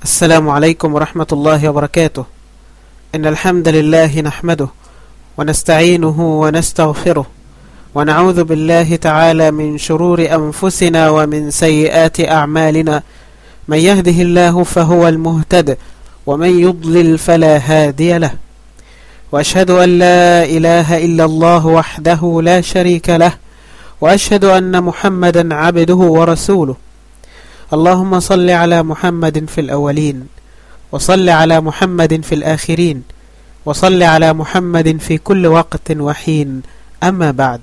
السلام عليكم ورحمة الله وبركاته إن الحمد لله نحمده ونستعينه ونستغفره ونعوذ بالله تعالى من شرور أنفسنا ومن سيئات أعمالنا من يهده الله فهو المهتد ومن يضلل فلا هادي له وأشهد أن لا إله إلا الله وحده لا شريك له وأشهد أن محمدا عبده ورسوله اللهم صل على محمد في الأولين وصل على محمد في الآخرين وصل على محمد في كل وقت وحين أما بعد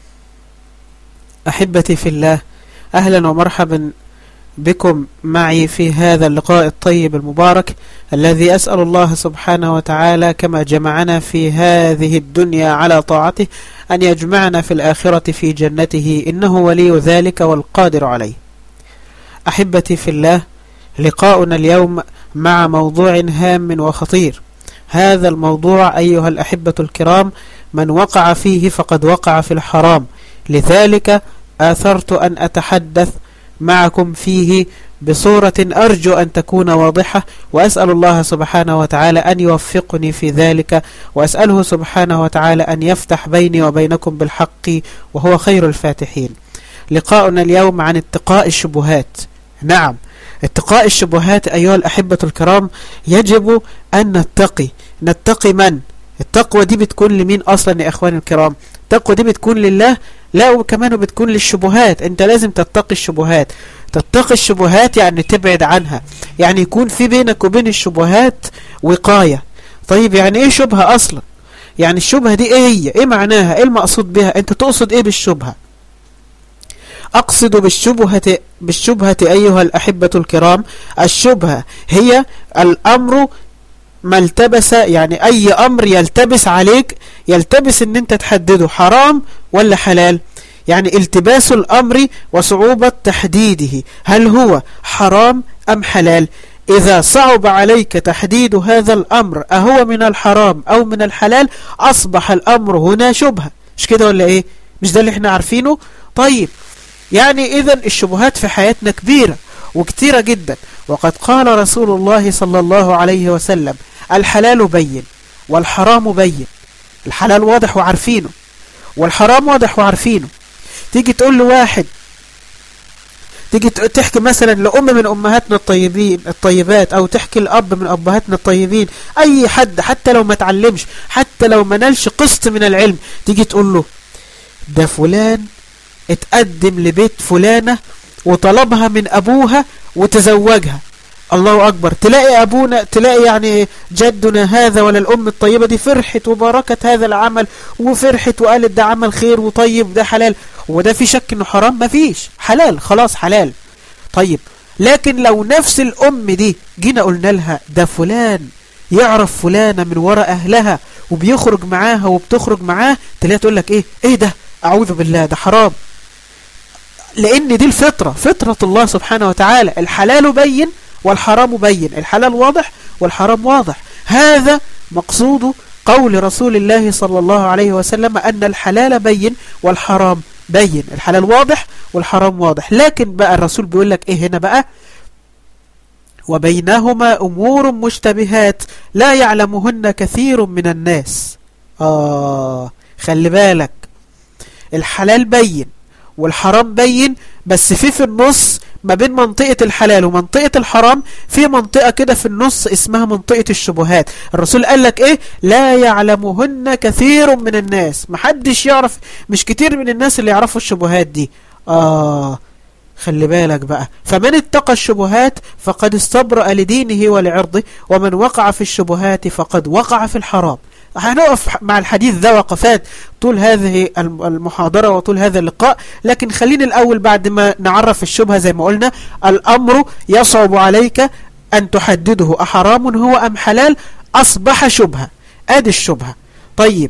أحبتي في الله أهلا ومرحبا بكم معي في هذا اللقاء الطيب المبارك الذي أسأل الله سبحانه وتعالى كما جمعنا في هذه الدنيا على طاعته أن يجمعنا في الآخرة في جنته إنه ولي ذلك والقادر عليه أحبتي في الله لقاؤنا اليوم مع موضوع هام وخطير هذا الموضوع أيها الأحبة الكرام من وقع فيه فقد وقع في الحرام لذلك آثرت أن أتحدث معكم فيه بصورة أرجو أن تكون واضحة وأسأل الله سبحانه وتعالى أن يوفقني في ذلك وأسأله سبحانه وتعالى أن يفتح بيني وبينكم بالحق وهو خير الفاتحين لقاؤنا اليوم عن اتقاء الشبهات نعم اتقاء الشبهات أيها الأحبة الكرام يجب أن نتقي نتقي من؟ التقوى دي بتكون لمين أصلا يا أخواني الكرام التقوى دي بتكون لله لا وكمان بتكون للشبهات انت لازم تتقي الشبهات تتقي الشبهات يعني تبعد عنها يعني يكون في بينك وبين الشبهات وقاية طيب يعني ايه شبهة اصلا يعني الشبهة دي ايه هي ايه معناها ايه المقصود بها انت تقصد ايه بالشبهة أقصد بالشبهة, بالشبهة أيها الأحبة الكرام الشبهة هي الأمر ما التبس يعني أي أمر يلتبس عليك يلتبس أن أنت تحدده حرام ولا حلال يعني التباس الأمر وصعوبة تحديده هل هو حرام أم حلال إذا صعب عليك تحديد هذا الأمر أهو من الحرام أو من الحلال أصبح الأمر هنا شبهة مش كده ولا إيه مش ده اللي احنا عارفينه طيب يعني إذا الشبهات في حياتنا كبيرة وكتيرة جدا وقد قال رسول الله صلى الله عليه وسلم الحلال بين والحرام بين الحلال واضح وعارفينه والحرام واضح وعارفينه تيجي تقول لواحد تيجي تحكي مثلا لأم من أمهاتنا الطيبين الطيبات أو تحكي لأب من أبهاتنا الطيبين أي حد حتى لو ما تعلمش حتى لو ما نالش قسط من العلم تيجي تقول له ده فلان اتقدم لبيت فلانة وطلبها من أبوها وتزوجها الله أكبر تلاقي أبونا تلاقي يعني جدنا هذا ولا الأم الطيبة دي فرحت وبركت هذا العمل وفرحت وقالت ده عمل خير وطيب ده حلال وده في شك انه حرام مفيش حلال خلاص حلال طيب لكن لو نفس الأم دي جينا قلنا لها ده فلان يعرف فلانة من وراء أهلها وبيخرج معاها وبتخرج معاه تلاقي تقول لك ايه ايه ده أعوذ بالله ده حرام لأن دي الفطرة فطرة الله سبحانه وتعالى الحلال بين والحرام بين الحلال واضح والحرام واضح هذا مقصود قول رسول الله صلى الله عليه وسلم أن الحلال بين والحرام بين الحلال واضح والحرام واضح لكن بقى الرسول بيقول لك ايه هنا بقى وبينهما أمور مشتبهات لا يعلمهن كثير من الناس آه خلي بالك الحلال بين والحرام بين بس في في النص ما بين منطقة الحلال ومنطقة الحرام في منطقة كده في النص اسمها منطقة الشبهات الرسول قال لك ايه لا يعلمهن كثير من الناس محدش يعرف مش كتير من الناس اللي يعرفوا الشبهات دي آه خلي بالك بقى فمن اتقى الشبهات فقد استبرأ لدينه ولعرضه ومن وقع في الشبهات فقد وقع في الحرام هنقف مع الحديث ذا وقفات طول هذه المحاضرة وطول هذا اللقاء لكن خلينا الأول بعد ما نعرف الشبهة زي ما قلنا الأمر يصعب عليك أن تحدده أحرام هو أم حلال أصبح شبهة آدي الشبهة طيب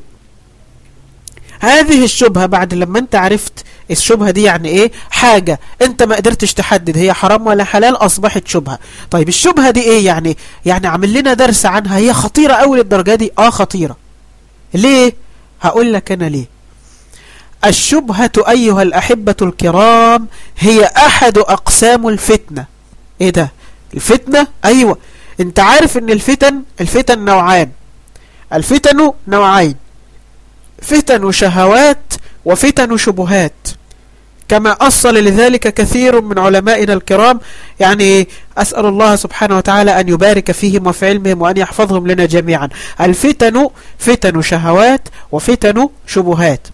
هذه الشبهة بعد لما انت عرفت الشبهة دي يعني ايه حاجة انت ما قدرتش تحدد هي حرام ولا حلال اصبحت شبهة طيب الشبهة دي ايه يعني يعني عمل لنا درس عنها هي خطيرة اول الدرجة دي اه خطيرة ليه هقول لك انا ليه الشبهة ايها الاحبة الكرام هي احد اقسام الفتنة ايه ده الفتنة أيوة انت عارف ان الفتن الفتن نوعان الفتن نوعين فتن شهوات وفتن شبهات كما أصل لذلك كثير من علمائنا الكرام يعني أسأل الله سبحانه وتعالى أن يبارك فيهم وفي علمهم وأن يحفظهم لنا جميعا الفتن فتن شهوات وفتن شبهات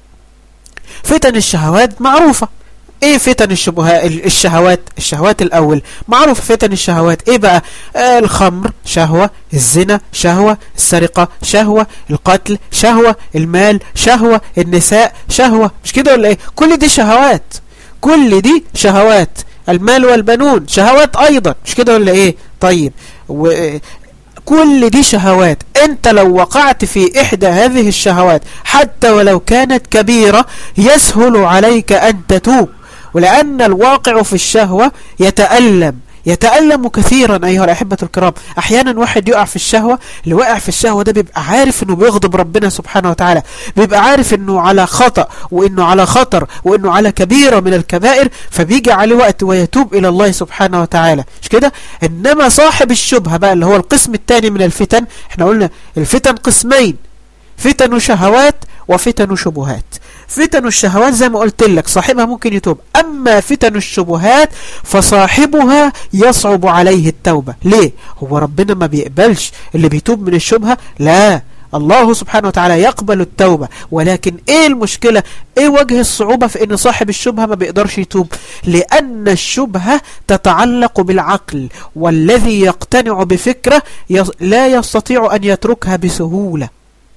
فتن الشهوات معروفة ايه فتن الشبهات الشهوات الشهوات الاول معروف فتن الشهوات ايه بقى آه الخمر شهوة الزنا شهوة السرقة شهوة القتل شهوة المال شهوة النساء شهوة مش كده ولا ايه كل دي شهوات كل دي شهوات المال والبنون شهوات ايضا مش كده ولا ايه طيب و كل دي شهوات انت لو وقعت في احدى هذه الشهوات حتى ولو كانت كبيرة يسهل عليك ان تتوب ولأن الواقع في الشهوة يتألم يتألم كثيرا أيها الأحبة الكرام أحيانا واحد يقع في الشهوة اللي وقع في الشهوة ده بيبقى عارف أنه بيغضب ربنا سبحانه وتعالى بيبقى عارف أنه على خطأ وأنه على خطر وأنه على كبيرة من الكبائر فبيجي عليه وقت ويتوب إلى الله سبحانه وتعالى مش كده إنما صاحب الشبهة بقى اللي هو القسم الثاني من الفتن احنا قلنا الفتن قسمين فتن شهوات وفتن شبهات فتن الشهوات زي ما قلت لك صاحبها ممكن يتوب أما فتن الشبهات فصاحبها يصعب عليه التوبة ليه؟ هو ربنا ما بيقبلش اللي بيتوب من الشبهة لا الله سبحانه وتعالى يقبل التوبة ولكن ايه المشكلة ايه وجه الصعوبة في ان صاحب الشبهة ما بيقدرش يتوب لان الشبهة تتعلق بالعقل والذي يقتنع بفكرة لا يستطيع ان يتركها بسهولة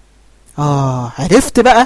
آه عرفت بقى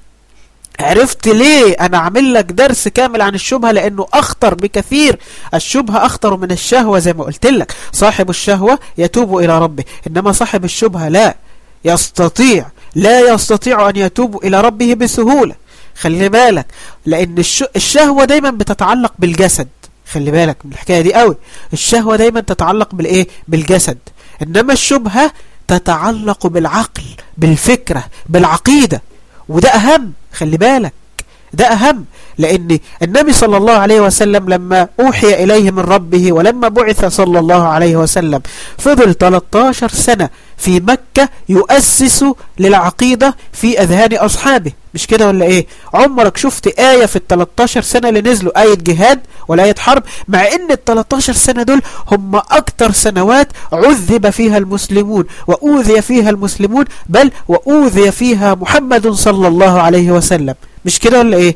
عرفت ليه انا عامل لك درس كامل عن الشبهة لانه اخطر بكثير الشبهة اخطر من الشهوة زي ما قلت لك صاحب الشهوة يتوب الى ربه انما صاحب الشبهة لا يستطيع لا يستطيع ان يتوب الى ربه بسهولة خلي بالك لان الشهوة دايما بتتعلق بالجسد خلي بالك من الحكاية دي قوي الشهوة دايما تتعلق بالايه بالجسد انما الشبهة تتعلق بالعقل بالفكرة بالعقيدة وده أهم خلي بالك ده أهم لأن النبي صلى الله عليه وسلم لما أوحي إليه من ربه ولما بعث صلى الله عليه وسلم فضل 13 سنة في مكة يؤسس للعقيدة في أذهان أصحابه مش كده ولا إيه عمرك شفت آية في ال 13 سنة اللي نزلوا آية جهاد ولا آية حرب مع إن ال 13 سنة دول هم أكتر سنوات عذب فيها المسلمون وأوذي فيها المسلمون بل وأوذي فيها محمد صلى الله عليه وسلم مش كده ولا إيه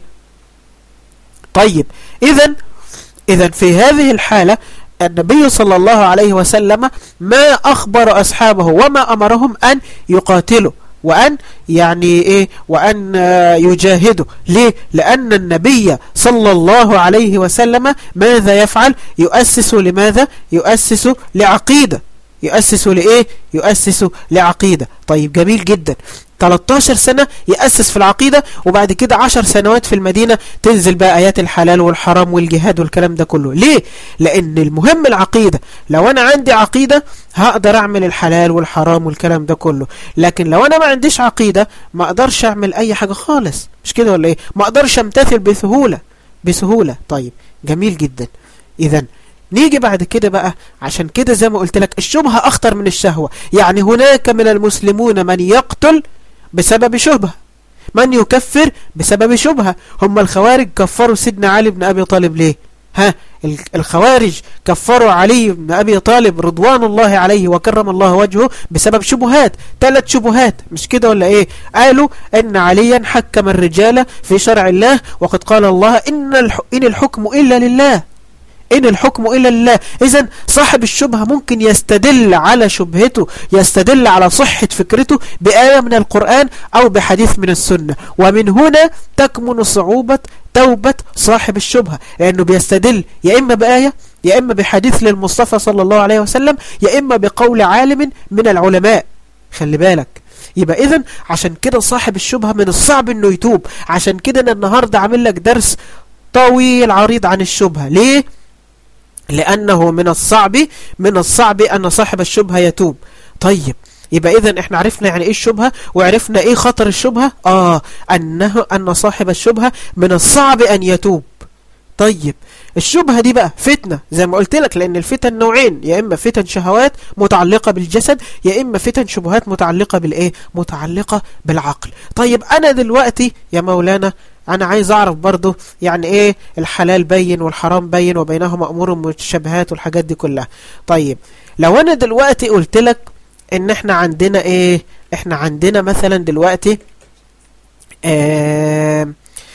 طيب إذا إذا في هذه الحالة النبي صلى الله عليه وسلم ما أخبر أصحابه وما أمرهم أن يقاتلوا وأن يعني إيه وأن يجاهدوا ليه لأن النبي صلى الله عليه وسلم ماذا يفعل يؤسس لماذا يؤسس لعقيدة يؤسس لإيه يؤسس لعقيدة طيب جميل جدا 13 سنة يأسس في العقيدة وبعد كده 10 سنوات في المدينة تنزل بقى آيات الحلال والحرام والجهاد والكلام ده كله ليه؟ لأن المهم العقيدة لو أنا عندي عقيدة هقدر أعمل الحلال والحرام والكلام ده كله لكن لو أنا ما عنديش عقيدة ما أقدرش أعمل أي حاجة خالص مش كده ولا إيه؟ ما أقدرش أمتثل بسهولة بسهولة طيب جميل جدا إذا نيجي بعد كده بقى عشان كده زي ما قلت لك الشبهة أخطر من الشهوة يعني هناك من المسلمون من يقتل بسبب شبهة من يكفر بسبب شبهة هم الخوارج كفروا سيدنا علي بن أبي طالب ليه ها الخوارج كفروا علي بن أبي طالب رضوان الله عليه وكرم الله وجهه بسبب شبهات ثلاث شبهات مش كده ولا ايه قالوا ان عليا حكم الرجال في شرع الله وقد قال الله إن, إن الحكم إلا لله إن الحكم إلا لله إذا صاحب الشبهة ممكن يستدل على شبهته يستدل على صحة فكرته بآية من القرآن أو بحديث من السنة ومن هنا تكمن صعوبة توبة صاحب الشبهة لأنه بيستدل يا إما بآية يا إما بحديث للمصطفى صلى الله عليه وسلم يا إما بقول عالم من العلماء خلي بالك يبقى إذن عشان كده صاحب الشبهة من الصعب أنه يتوب عشان كده أنا النهاردة عامل لك درس طويل عريض عن الشبهة ليه؟ لأنه من الصعب من الصعب أن صاحب الشبهة يتوب طيب يبقى إذا إحنا عرفنا يعني إيه الشبهة وعرفنا إيه خطر الشبهة آه أنه أن صاحب الشبهة من الصعب أن يتوب طيب الشبهة دي بقى فتنة زي ما قلت لك لأن الفتن نوعين يا إما فتن شهوات متعلقة بالجسد يا إما فتن شبهات متعلقة بالإيه متعلقة بالعقل طيب أنا دلوقتي يا مولانا أنا عايز أعرف برضو يعني إيه الحلال بين والحرام بين وبينهما أمور متشابهات والحاجات دي كلها طيب لو أنا دلوقتي قلت لك إن إحنا عندنا إيه إحنا عندنا مثلا دلوقتي آه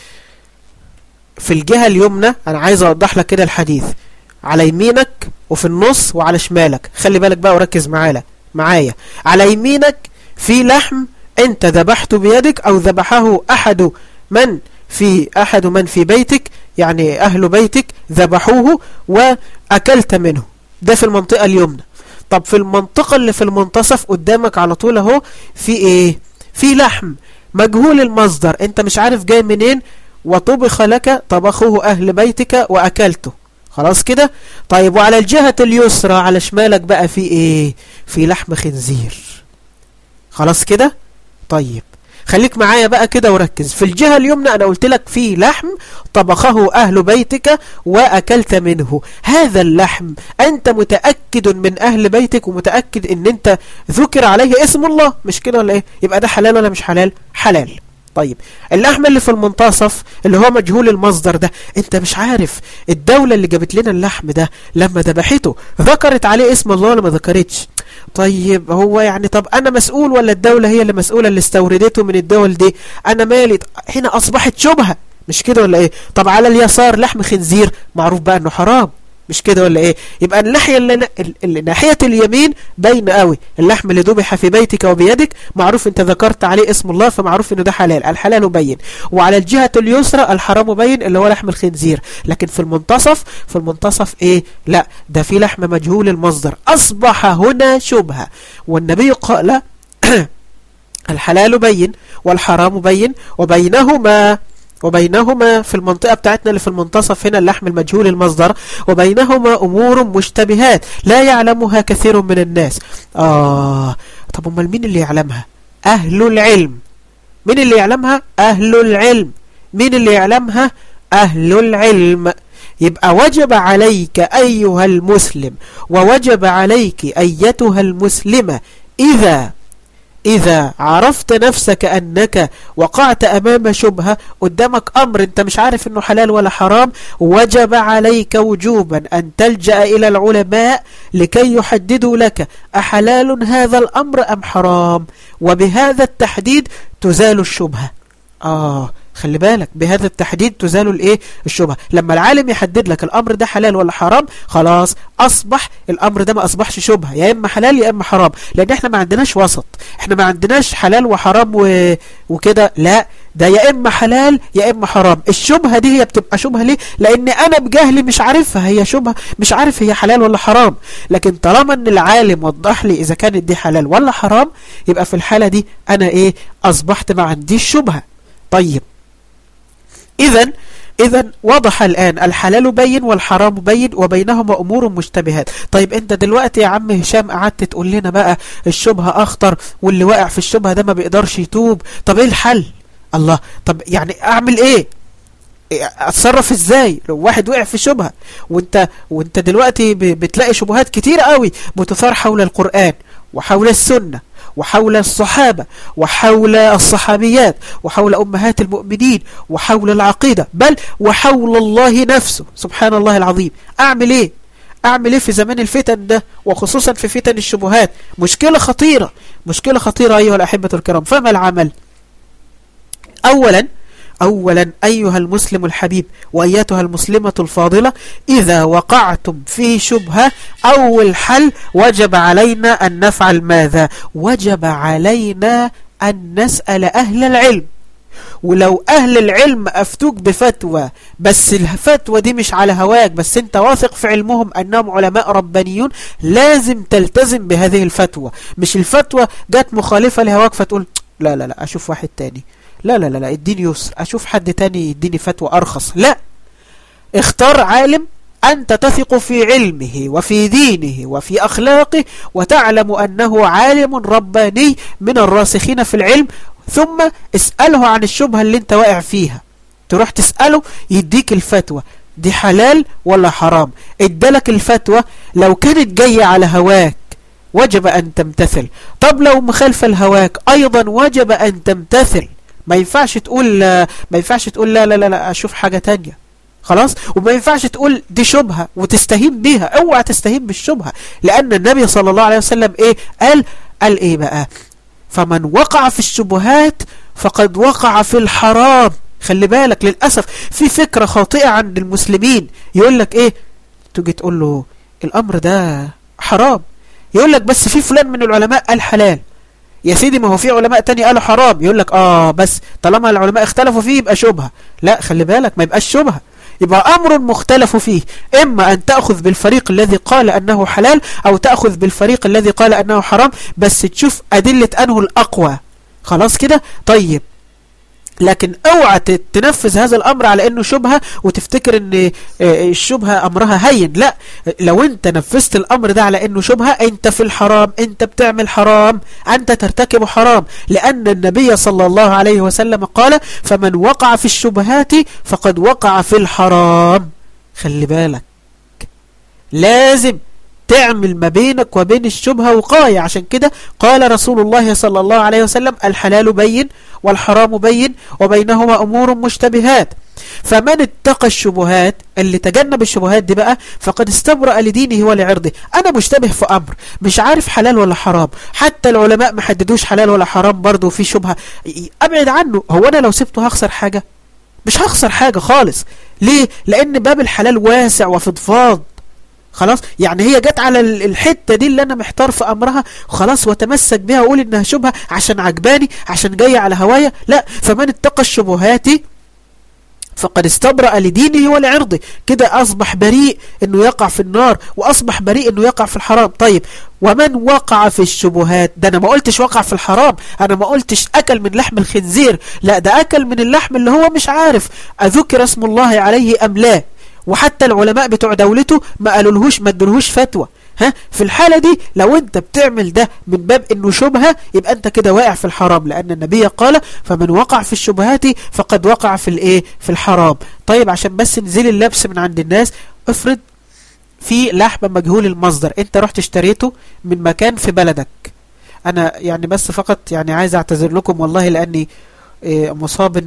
في الجهة اليمنى أنا عايز أوضح لك كده الحديث على يمينك وفي النص وعلى شمالك خلي بالك بقى وركز معايا معايا على يمينك في لحم أنت ذبحته بيدك أو ذبحه أحد من في أحد من في بيتك يعني أهل بيتك ذبحوه وأكلت منه ده في المنطقة اليمنى طب في المنطقة اللي في المنتصف قدامك على طول اهو في ايه في لحم مجهول المصدر انت مش عارف جاي منين وطبخ لك طبخه أهل بيتك وأكلته خلاص كده طيب وعلى الجهة اليسرى على شمالك بقى في ايه في لحم خنزير خلاص كده طيب خليك معايا بقى كده وركز في الجهة اليمنى أنا قلت لك في لحم طبخه أهل بيتك وأكلت منه هذا اللحم أنت متأكد من أهل بيتك ومتأكد أن أنت ذكر عليه اسم الله مش كده ولا إيه يبقى ده حلال ولا مش حلال حلال طيب اللحم اللي في المنتصف اللي هو مجهول المصدر ده انت مش عارف الدولة اللي جابت لنا اللحم ده لما ذبحته ذكرت عليه اسم الله ولا ما ذكرتش طيب هو يعني طب انا مسؤول ولا الدولة هي اللي مسؤولة اللي استوردته من الدول دي انا مالي هنا اصبحت شبهة مش كده ولا ايه طب على اليسار لحم خنزير معروف بقى انه حرام مش كده ولا ايه يبقى الناحية اللي اللي ناحية اليمين باين قوي اللحم اللي ذبح في بيتك وبيدك معروف انت ذكرت عليه اسم الله فمعروف انه ده حلال الحلال بين وعلى الجهة اليسرى الحرام بين اللي هو لحم الخنزير لكن في المنتصف في المنتصف ايه لا ده في لحم مجهول المصدر اصبح هنا شبهة والنبي قال الحلال بين والحرام بين وبينهما وبينهما في المنطقة بتاعتنا اللي في المنتصف هنا اللحم المجهول المصدر وبينهما أمور مشتبهات لا يعلمها كثير من الناس آه طب أمال مين اللي يعلمها أهل العلم مين اللي يعلمها أهل العلم مين اللي يعلمها أهل العلم يبقى وجب عليك أيها المسلم ووجب عليك أيتها المسلمة إذا إذا عرفت نفسك أنك وقعت أمام شبهة قدامك أمر أنت مش عارف أنه حلال ولا حرام وجب عليك وجوبا أن تلجأ إلى العلماء لكي يحددوا لك أحلال هذا الأمر أم حرام وبهذا التحديد تزال الشبهة آه خلي بالك بهذا التحديد تزال الايه الشبهه لما العالم يحدد لك الامر ده حلال ولا حرام خلاص اصبح الامر ده ما اصبحش شبهه يا اما حلال يا اما حرام لان احنا ما عندناش وسط احنا ما عندناش حلال وحرام و... وكده لا ده يا اما حلال يا اما حرام الشبهه دي هي بتبقى شبهه ليه لان انا بجهلي مش عارفها هي شبهه مش عارف هي حلال ولا حرام لكن طالما ان العالم وضح لي اذا كانت دي حلال ولا حرام يبقى في الحاله دي انا ايه اصبحت ما عنديش شبهه طيب إذا إذا وضح الآن الحلال بين والحرام بين وبينهما أمور مشتبهات طيب أنت دلوقتي يا عم هشام قعدت تقول لنا بقى الشبهة أخطر واللي واقع في الشبهة ده ما بيقدرش يتوب طب إيه الحل الله طب يعني أعمل إيه اتصرف ازاي لو واحد وقع في شبهة وانت وانت دلوقتي بتلاقي شبهات كتير قوي بتثار حول القرآن وحول السنة وحول الصحابة وحول الصحابيات وحول أمهات المؤمنين وحول العقيدة بل وحول الله نفسه سبحان الله العظيم أعمل إيه أعمل إيه في زمان الفتن ده وخصوصا في فتن الشبهات مشكلة خطيرة مشكلة خطيرة أيها الأحبة الكرام فما العمل أولا أولا أيها المسلم الحبيب وأيتها المسلمة الفاضلة إذا وقعتم في شبهة أول حل وجب علينا أن نفعل ماذا وجب علينا أن نسأل أهل العلم ولو أهل العلم أفتوك بفتوى بس الفتوى دي مش على هواك بس انت واثق في علمهم أنهم علماء ربانيون لازم تلتزم بهذه الفتوى مش الفتوى جت مخالفة لهواك فتقول لا لا لا أشوف واحد تاني لا لا لا لا اديني يسر اشوف حد تاني يديني فتوى ارخص لا اختار عالم أنت تثق في علمه وفي دينه وفي أخلاقه وتعلم أنه عالم رباني من الراسخين في العلم ثم اسأله عن الشبهة اللي انت واقع فيها تروح تسأله يديك الفتوى دي حلال ولا حرام ادالك الفتوى لو كانت جاية على هواك وجب أن تمتثل طب لو مخالفة الهواك أيضا وجب أن تمتثل ما ينفعش تقول ما ينفعش تقول لا لا لا, لا أشوف حاجة تانية خلاص وما ينفعش تقول دي شبهة وتستهين بيها اوعى تستهين بالشبهة لأن النبي صلى الله عليه وسلم ايه قال قال ايه بقى فمن وقع في الشبهات فقد وقع في الحرام خلي بالك للأسف في فكرة خاطئة عند المسلمين يقول لك ايه تيجي تقول له الأمر ده حرام يقول لك بس في فلان من العلماء قال حلال يا سيدي ما هو في علماء تاني قالوا حرام يقول لك اه بس طالما العلماء اختلفوا فيه يبقى شبهة لا خلي بالك ما يبقاش شبهة يبقى أمر مختلف فيه إما أن تأخذ بالفريق الذي قال أنه حلال أو تأخذ بالفريق الذي قال أنه حرام بس تشوف أدلة أنه الأقوى خلاص كده طيب لكن اوعى تنفذ هذا الامر على انه شبهة وتفتكر ان الشبهة امرها هين لا لو انت نفذت الامر ده على انه شبهة انت في الحرام انت بتعمل حرام انت ترتكب حرام لان النبي صلى الله عليه وسلم قال فمن وقع في الشبهات فقد وقع في الحرام خلي بالك لازم تعمل ما بينك وبين الشبهة وقاية عشان كده قال رسول الله صلى الله عليه وسلم الحلال بين والحرام بين وبينهما أمور مشتبهات فمن اتقى الشبهات اللي تجنب الشبهات دي بقى فقد استبرأ لدينه ولعرضه أنا مشتبه في أمر مش عارف حلال ولا حرام حتى العلماء ما حددوش حلال ولا حرام برضه في شبهة أبعد عنه هو أنا لو سبته هخسر حاجة مش هخسر حاجة خالص ليه؟ لأن باب الحلال واسع وفضفاض خلاص يعني هي جت على الحتة دي اللي أنا محتار في أمرها خلاص وتمسك بها وأقول إنها شبهة عشان عجباني عشان جاية على هوايا لا فمن اتقى الشبهات فقد استبرأ لدينه ولعرضه كده أصبح بريء أنه يقع في النار وأصبح بريء أنه يقع في الحرام طيب ومن وقع في الشبهات ده أنا ما قلتش وقع في الحرام أنا ما قلتش أكل من لحم الخنزير لا ده أكل من اللحم اللي هو مش عارف أذكر اسم الله عليه أم لا وحتى العلماء بتوع دولته ما قالولهوش ما ادولهوش فتوى ها في الحالة دي لو انت بتعمل ده من باب انه شبهة يبقى انت كده واقع في الحرام لان النبي قال فمن وقع في الشبهات فقد وقع في الايه في الحرام طيب عشان بس نزيل اللبس من عند الناس افرض في لحم مجهول المصدر انت رحت اشتريته من مكان في بلدك انا يعني بس فقط يعني عايز اعتذر لكم والله لاني مصاب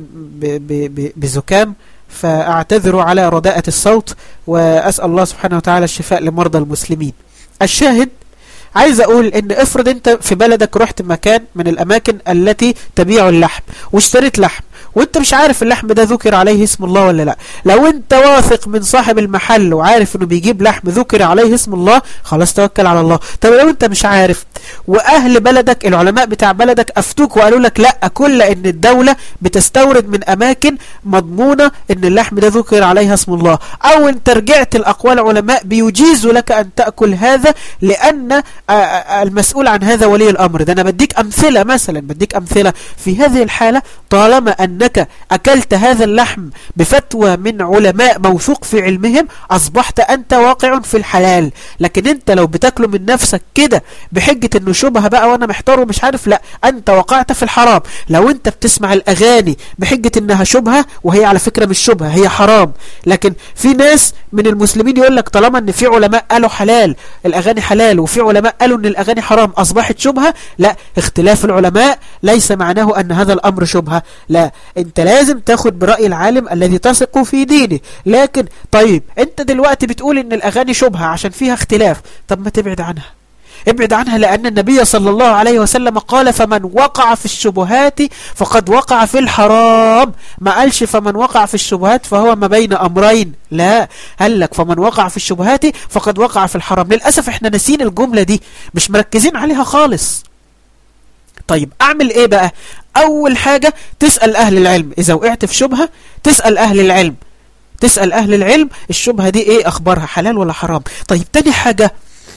بزكام فأعتذر على رداءة الصوت وأسأل الله سبحانه وتعالى الشفاء لمرضى المسلمين الشاهد عايز أقول إن افرض أنت في بلدك رحت مكان من الأماكن التي تبيع اللحم واشتريت لحم وانت مش عارف اللحم ده ذكر عليه اسم الله ولا لا لو انت واثق من صاحب المحل وعارف انه بيجيب لحم ذكر عليه اسم الله خلاص توكل على الله طب لو انت مش عارف واهل بلدك العلماء بتاع بلدك افتوك وقالوا لك لا كل ان الدولة بتستورد من اماكن مضمونة ان اللحم ده ذكر عليها اسم الله او انت رجعت الاقوال علماء بيجيزوا لك ان تأكل هذا لان المسؤول عن هذا ولي الامر ده انا بديك امثلة مثلا بديك امثلة في هذه الحالة طالما أنك أكلت هذا اللحم بفتوى من علماء موثوق في علمهم أصبحت أنت واقع في الحلال لكن أنت لو بتاكله من نفسك كده بحجة أنه شبه بقى وأنا محتار ومش عارف لا أنت وقعت في الحرام لو أنت بتسمع الأغاني بحجة أنها شبهة وهي على فكرة مش شبهة هي حرام لكن في ناس من المسلمين يقول لك طالما أن في علماء قالوا حلال الأغاني حلال وفي علماء قالوا أن الأغاني حرام أصبحت شبهة لا اختلاف العلماء ليس معناه أن هذا الأمر شبهة لا انت لازم تاخد برأي العالم الذي تثق في دينه لكن طيب انت دلوقتي بتقول ان الاغاني شبهة عشان فيها اختلاف طب ما تبعد عنها ابعد عنها لأن النبي صلى الله عليه وسلم قال فمن وقع في الشبهات فقد وقع في الحرام ما قالش فمن وقع في الشبهات فهو ما بين أمرين لا قال لك فمن وقع في الشبهات فقد وقع في الحرام للأسف احنا نسين الجملة دي مش مركزين عليها خالص طيب اعمل ايه بقى اول حاجة تسأل اهل العلم اذا وقعت في شبهة تسأل اهل العلم تسأل اهل العلم الشبهة دي ايه اخبارها حلال ولا حرام طيب تاني حاجة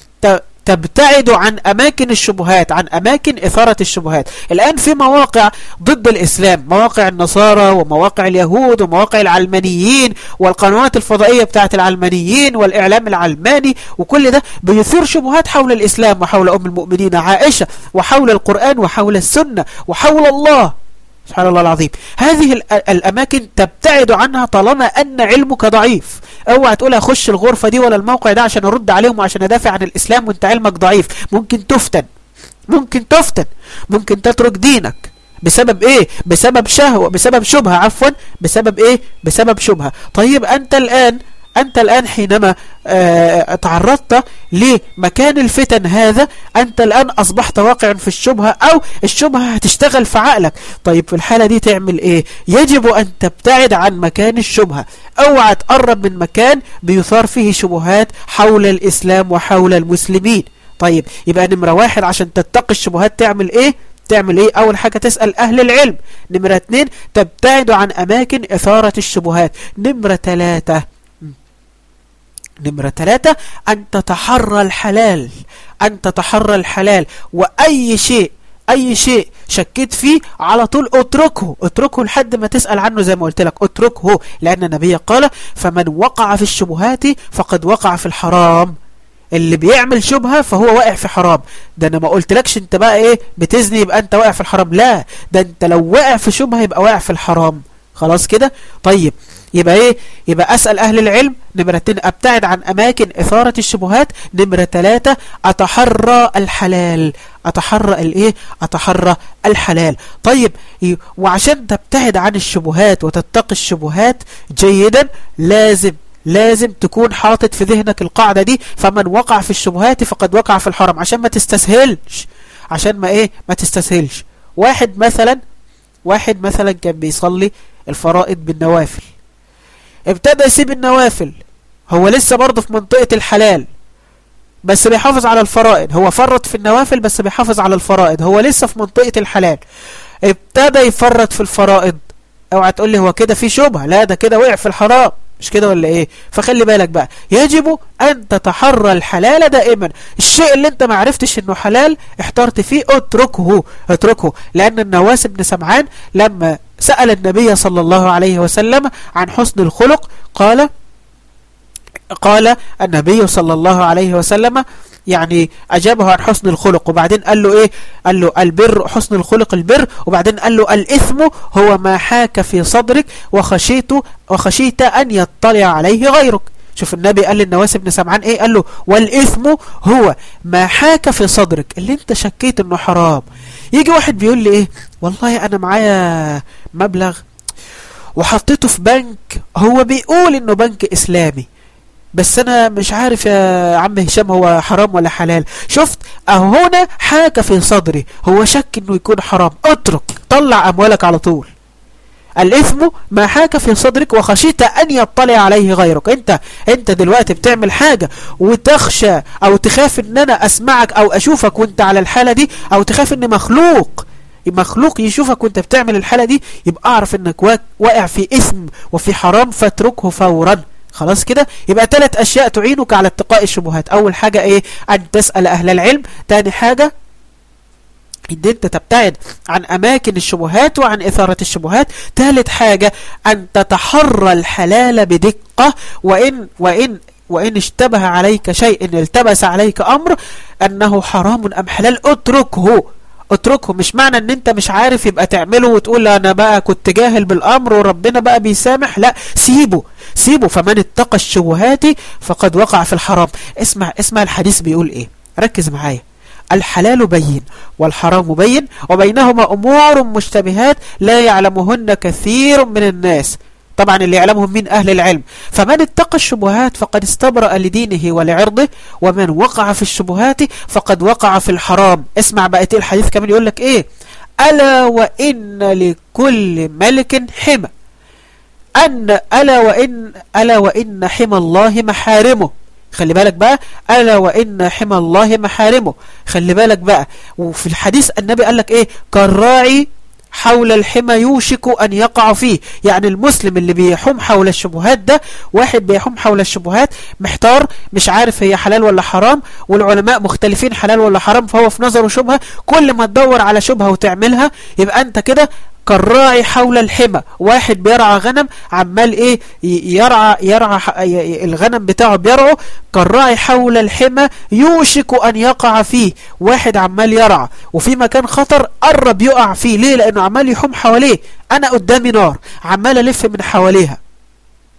تبتعد عن أماكن الشبهات عن أماكن إثارة الشبهات الآن في مواقع ضد الإسلام مواقع النصارى ومواقع اليهود ومواقع العلمانيين والقنوات الفضائية بتاعت العلمانيين والإعلام العلماني وكل ده بيثير شبهات حول الإسلام وحول أم المؤمنين عائشة وحول القرآن وحول السنة وحول الله سبحان الله العظيم هذه الأماكن تبتعد عنها طالما أن علمك ضعيف اوعى تقول اخش الغرفة دي ولا الموقع ده عشان ارد عليهم وعشان ادافع عن الاسلام وانت علمك ضعيف ممكن تفتن ممكن تفتن ممكن تترك دينك بسبب ايه بسبب شهوة بسبب شبهة عفوا بسبب ايه بسبب شبهة طيب انت الان أنت الآن حينما آه تعرضت لمكان الفتن هذا أنت الآن أصبحت واقعا في الشبهة أو الشبهة هتشتغل في عقلك طيب في الحالة دي تعمل إيه يجب أن تبتعد عن مكان الشبهة اوعى تقرب من مكان بيثار فيه شبهات حول الإسلام وحول المسلمين طيب يبقى نمرة واحد عشان تتقي الشبهات تعمل إيه تعمل ايه اول حاجة تسأل اهل العلم نمرة اتنين تبتعد عن اماكن اثارة الشبهات نمرة تلاتة نمرة ثلاثة أن تتحرى الحلال أن تتحرى الحلال وأي شيء أي شيء شكيت فيه على طول اتركه اتركه لحد ما تسأل عنه زي ما قلت لك اتركه لأن النبي قال فمن وقع في الشبهات فقد وقع في الحرام اللي بيعمل شبهة فهو واقع في حرام ده انا ما قلتلكش انت بقى ايه بتزني يبقى انت واقع في الحرام لا ده انت لو واقع في شبهة يبقى واقع في الحرام خلاص كده طيب يبقى ايه يبقى اسأل اهل العلم نمرة اتنين ابتعد عن اماكن اثارة الشبهات نمرة تلاتة اتحرى الحلال اتحرى الايه اتحرى الحلال طيب وعشان تبتعد عن الشبهات وتتقي الشبهات جيدا لازم لازم تكون حاطط في ذهنك القاعدة دي فمن وقع في الشبهات فقد وقع في الحرام عشان ما تستسهلش عشان ما ايه ما تستسهلش واحد مثلا واحد مثلا كان بيصلي الفرائض بالنوافل ابتدى يسيب النوافل هو لسه برضه في منطقة الحلال بس بيحافظ على الفرائض هو فرط في النوافل بس بيحافظ على الفرائض هو لسه في منطقة الحلال ابتدى يفرط في الفرائض اوعى تقول لي هو كده في شبهة لا ده كده وقع في الحرام مش كده ولا ايه فخلي بالك بقى يجب ان تتحرى الحلال دائما الشيء اللي انت ما عرفتش انه حلال احترت فيه اتركه اتركه لان النواس بن سمعان لما سأل النبي صلى الله عليه وسلم عن حسن الخلق قال قال النبي صلى الله عليه وسلم يعني أجابه عن حسن الخلق وبعدين قال له إيه قال له البر حسن الخلق البر وبعدين قال له الإثم هو ما حاك في صدرك وخشيت, وخشيت أن يطلع عليه غيرك شوف النبي قال للنواس بن سمعان ايه قال له والإثم هو ما حاك في صدرك اللي انت شكيت انه حرام يجي واحد بيقول لي ايه والله انا معايا مبلغ وحطيته في بنك هو بيقول انه بنك اسلامي بس انا مش عارف يا عم هشام هو حرام ولا حلال شفت اهو هنا حاجة في صدري هو شك انه يكون حرام اترك طلع اموالك على طول الإثم ما حاك في صدرك وخشيت أن يطلع عليه غيرك أنت أنت دلوقتي بتعمل حاجة وتخشى أو تخاف أن أنا أسمعك أو أشوفك وأنت على الحالة دي أو تخاف أن مخلوق مخلوق يشوفك وانت بتعمل الحالة دي يبقى اعرف انك واقع في اسم وفي حرام فاتركه فورا خلاص كده يبقى ثلاث اشياء تعينك على اتقاء الشبهات اول حاجة ايه ان تسأل اهل العلم تاني حاجة ان انت تبتعد عن اماكن الشبهات وعن اثارة الشبهات ثالث حاجة ان تتحرى الحلال بدقة وان, وان وإن اشتبه عليك شيء إن التبس عليك أمر أنه حرام أم حلال اتركه اتركه مش معنى ان انت مش عارف يبقى تعمله وتقول انا بقى كنت جاهل بالامر وربنا بقى بيسامح لا سيبه سيبه فمن اتقى الشبهات فقد وقع في الحرام اسمع اسمع الحديث بيقول ايه ركز معايا الحلال بين والحرام بين وبينهما أمور مشتبهات لا يعلمهن كثير من الناس طبعا اللي يعلمهم من أهل العلم فمن اتقى الشبهات فقد استبرأ لدينه ولعرضه ومن وقع في الشبهات فقد وقع في الحرام اسمع بقى الحديث كمان يقول لك ايه ألا وإن لكل ملك حمى أن ألا وإن, ألا وإن حمى الله محارمه خلي بالك بقى ألا وإن حمى الله محارمه خلي بالك بقى وفي الحديث النبي قال لك إيه كالراعي حول الحمى يوشك أن يقع فيه يعني المسلم اللي بيحوم حول الشبهات ده واحد بيحوم حول الشبهات محتار مش عارف هي حلال ولا حرام والعلماء مختلفين حلال ولا حرام فهو في نظره شبهة كل ما تدور على شبهة وتعملها يبقى أنت كده كالراعي حول الحمى واحد بيرعى غنم عمال ايه يرعى يرعى الغنم بتاعه بيرعه كالراعي حول الحمى يوشك ان يقع فيه واحد عمال يرعى وفي مكان خطر قرب يقع فيه ليه لانه عمال يحوم حواليه انا قدامي نار عمال الف من حواليها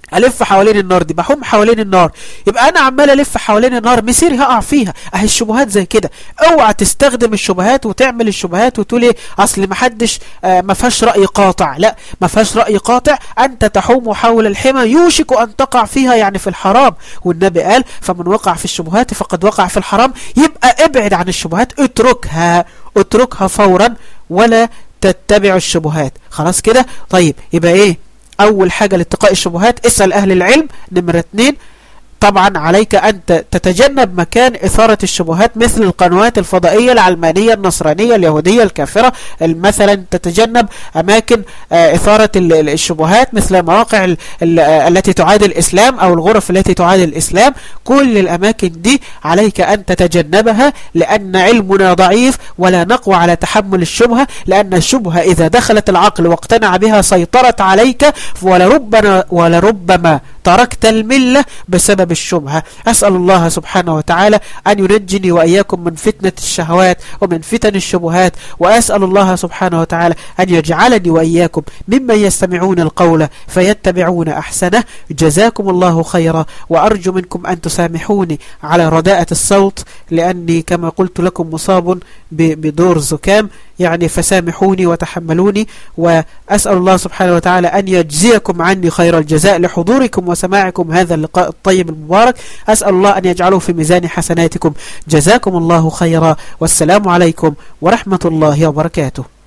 ألف حوالين النار دي بحوم حوالين النار يبقى أنا عمال ألف حوالين النار مسيري هقع فيها أهي الشبهات زي كده اوعى تستخدم الشبهات وتعمل الشبهات وتقول إيه أصل ما حدش آه ما فيهاش رأي قاطع لا ما فيهاش رأي قاطع أنت تحوم حول الحمى يوشك أن تقع فيها يعني في الحرام والنبي قال فمن وقع في الشبهات فقد وقع في الحرام يبقى ابعد عن الشبهات اتركها اتركها فورا ولا تتبع الشبهات خلاص كده طيب يبقى ايه اول حاجة لاتقاء الشبهات اسأل اهل العلم نمرة اتنين طبعا عليك أن تتجنب مكان إثارة الشبهات مثل القنوات الفضائية العلمانية النصرانية اليهودية الكافرة مثلا تتجنب أماكن إثارة الشبهات مثل المواقع التي تعادل الإسلام أو الغرف التي تعادل الإسلام كل الأماكن دي عليك أن تتجنبها لأن علمنا ضعيف ولا نقوى على تحمل الشبهة لأن الشبهة إذا دخلت العقل واقتنع بها سيطرت عليك ولربما, ولربما تركت الملة بسبب الشبهة أسأل الله سبحانه وتعالى أن ينجني وإياكم من فتنة الشهوات ومن فتن الشبهات وأسأل الله سبحانه وتعالى أن يجعلني وإياكم ممن يستمعون القول فيتبعون أحسنه جزاكم الله خيرا وأرجو منكم أن تسامحوني على رداءة الصوت لأني كما قلت لكم مصاب بدور زكام يعني فسامحوني وتحملوني وأسأل الله سبحانه وتعالى أن يجزيكم عني خير الجزاء لحضوركم وسماعكم هذا اللقاء الطيب المبارك أسأل الله أن يجعله في ميزان حسناتكم جزاكم الله خيرا والسلام عليكم ورحمة الله وبركاته